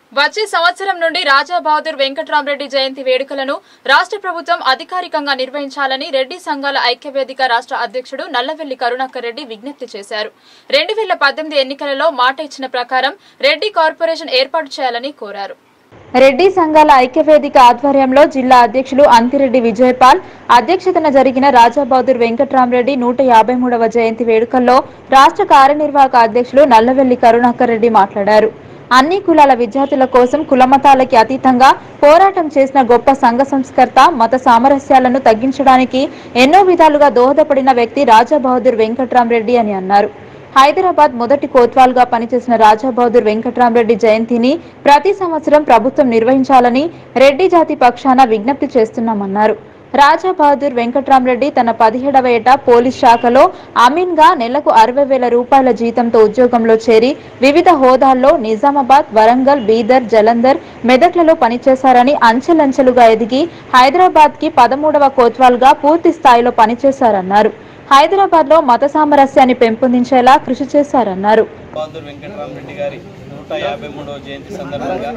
వచ్చే సంవత్సరం నుండి రాజా బహదూర్ వెంకట్రామరెడ్డి జయంతి వేడుకలను రాష్ట్ర ప్రభుత్వం అధికారికంగా నిర్వహించాలని రెడ్డి సంఘాల ఐక్యవేదిక రాష్ట్ర అధ్యక్షుడు నల్లవెల్లి కరుణాకర్ రెడ్డి విజ్ఞప్తి చేశారు రెండు వేల పద్దెనిమిది ఎన్నికలలో మాట ఇచ్చిన ప్రకారం రెడ్డి కార్పొరేషన్ ఏర్పాటు చేయాలని కోరారు రెడ్డి సంఘాల ఐక్యవేదిక ఆధ్వర్యంలో జిల్లా అధ్యక్షులు అంతిరెడ్డి విజయపాల్ అధ్యక్షతన జరిగిన రాజాబహదూర్ వెంకట్రామరెడ్డి నూట యాభై మూడవ జయంతి వేడుకల్లో రాష్ట్ర కార్యనిర్వాహక అధ్యక్షులు నల్లవెల్లి కరుణాకర్ రెడ్డి మాట్లాడారు అన్ని కులాల విద్యార్థుల కోసం కులమతాలకి అతీతంగా పోరాటం చేసిన గొప్ప సంఘ సంస్కర్త మత సామరస్యాలను తగ్గించడానికి ఎన్నో విధాలుగా దోహదపడిన వ్యక్తి రాజా బహదూర్ వెంకట్రామరెడ్డి అని అన్నారు హైదరాబాద్ మొదటి కోత్వాల్గా పనిచేసిన రాజా బహదూర్ వెంకట్రామరెడ్డి జయంతిని ప్రతి సంవత్సరం ప్రభుత్వం నిర్వహించాలని రెడ్డి జాతి పక్షాన విజ్ఞప్తి చేస్తున్నామన్నారు రాజా బహదూర్ వెంకట్రామరెడ్డి తన పదిహేడవ ఏట పోలీస్ శాఖలో అమీన్ గా నెలకు అరవై వేల రూపాయల జీతంతో ఉద్యోగంలో చేరి వివిధ హోదాల్లో నిజామాబాద్ వరంగల్ బీదర్ జలంధర్ మెదక్లలో పనిచేశారని అంచెలంచెలుగా ఎదిగి హైదరాబాద్ కి పదమూడవ కోత్వాల్ గా పూర్తి స్థాయిలో పనిచేశారన్నారు హైదరాబాద్ లో మత సామరస్యాన్ని పెంపొందించేలా కృషి చేశారన్నారు బహదూర్ వెంకటరామరెడ్డి గారి నూట యాభై మూడవ జయంతి సందర్భంగా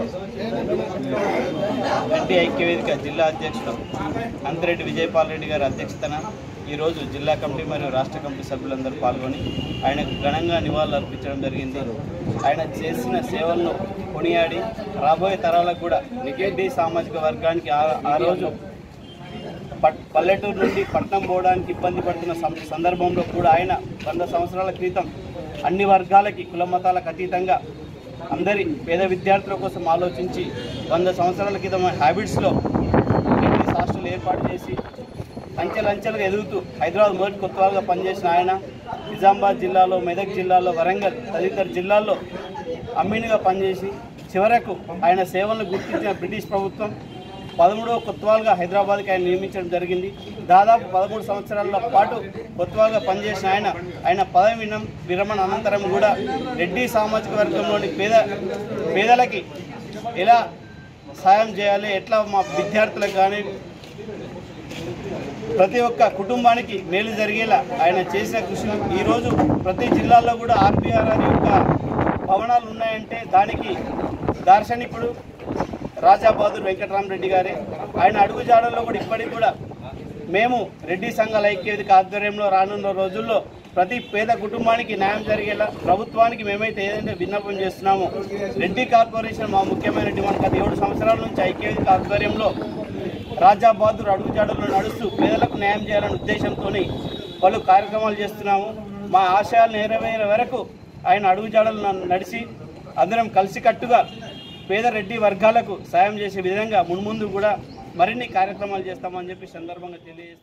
రెడ్డి ఐక్యవేదిక జిల్లా అధ్యక్షుడు అంతిరెడ్డి విజయపాల్ రెడ్డి గారి అధ్యక్షతన ఈరోజు జిల్లా కమిటీ మరియు రాష్ట్ర కమిటీ సభ్యులందరూ పాల్గొని ఆయనకు ఘనంగా నివాళులు అర్పించడం జరిగింది ఆయన చేసిన సేవలను కొనియాడి రాబోయే తరాలకు కూడా రెడ్డి సామాజిక వర్గానికి ఆ- ఆ రోజు పట్- పల్లెటూరు నుండి పట్టణం పోవడానికి ఇబ్బంది పడుతున్న సం- సందర్భంలో కూడా ఆయన వంద సంవత్సరాల క్రితం అన్ని వర్గాలకి కుల మతాలకు అతీతంగా అందరి పేద విద్యార్థుల కోసం ఆలోచించి వంద సంవత్సరాల క్రితం హ్యాబిట్స్లో ఇంగ్లీష్ హాస్టల్ ఏర్పాటు చేసి అంచెలంచెలుగా ఎదుగుతూ హైదరాబాద్ మొదటి కొత్తగా పనిచేసిన ఆయన నిజామాబాద్ జిల్లాలో మెదక్ జిల్లాలో వరంగల్ తదితర జిల్లాల్లో అమ్మీనిగా పనిచేసి చివరకు ఆయన సేవలను గుర్తించిన బ్రిటిష్ ప్రభుత్వం పదమూడవ కొత్వాల్గా హైదరాబాద్కి ఆయన నియమించడం జరిగింది దాదాపు పదమూడు సంవత్సరాల పాటు కొత్వాల్గా పనిచేసిన ఆయన ఆయన పదవి వినం విరమణ అనంతరం కూడా రెడ్డి సామాజిక వర్గంలోని పేద పేదలకి ఎలా సాయం చేయాలి ఎట్లా మా విద్యార్థులకు కానీ ప్రతి ఒక్క కుటుంబానికి మేలు జరిగేలా ఆయన చేసిన కృషి ఈరోజు ప్రతి జిల్లాలో కూడా ఆర్బీఆర్ అనే యొక్క భవనాలు ఉన్నాయంటే దానికి దార్శనికుడు రాజా బహదూర్ వెంకటరామరెడ్డి గారే ఆయన అడుగుజాడల్లో కూడా ఇప్పటికి కూడా మేము రెడ్డి సంఘాల ఐక్యవేదిక ఆధ్వర్యంలో రానున్న రోజుల్లో ప్రతి పేద కుటుంబానికి న్యాయం జరిగేలా ప్రభుత్వానికి మేమైతే ఏదైతే విన్నపం చేస్తున్నామో రెడ్డి కార్పొరేషన్ మా ముఖ్యమైన డిమాండ్ గత ఏడు సంవత్సరాల నుంచి ఐక్యవేదిక ఆధ్వర్యంలో రాజా బహదూర్ అడుగుజాడల్లో నడుస్తూ పేదలకు న్యాయం చేయాలనే ఉద్దేశంతో పలు కార్యక్రమాలు చేస్తున్నాము మా ఆశయాలు నెరవేరే వరకు ఆయన అడుగుజాడలు న- నడిచి అందరం కలిసికట్టుగా పేద రెడ్డి వర్గాలకు సాయం చేసే విధంగా మున్ముందు కూడా మరిన్ని కార్యక్రమాలు చేస్తామని చెప్పి సందర్భంగా తెలియజేస్తాం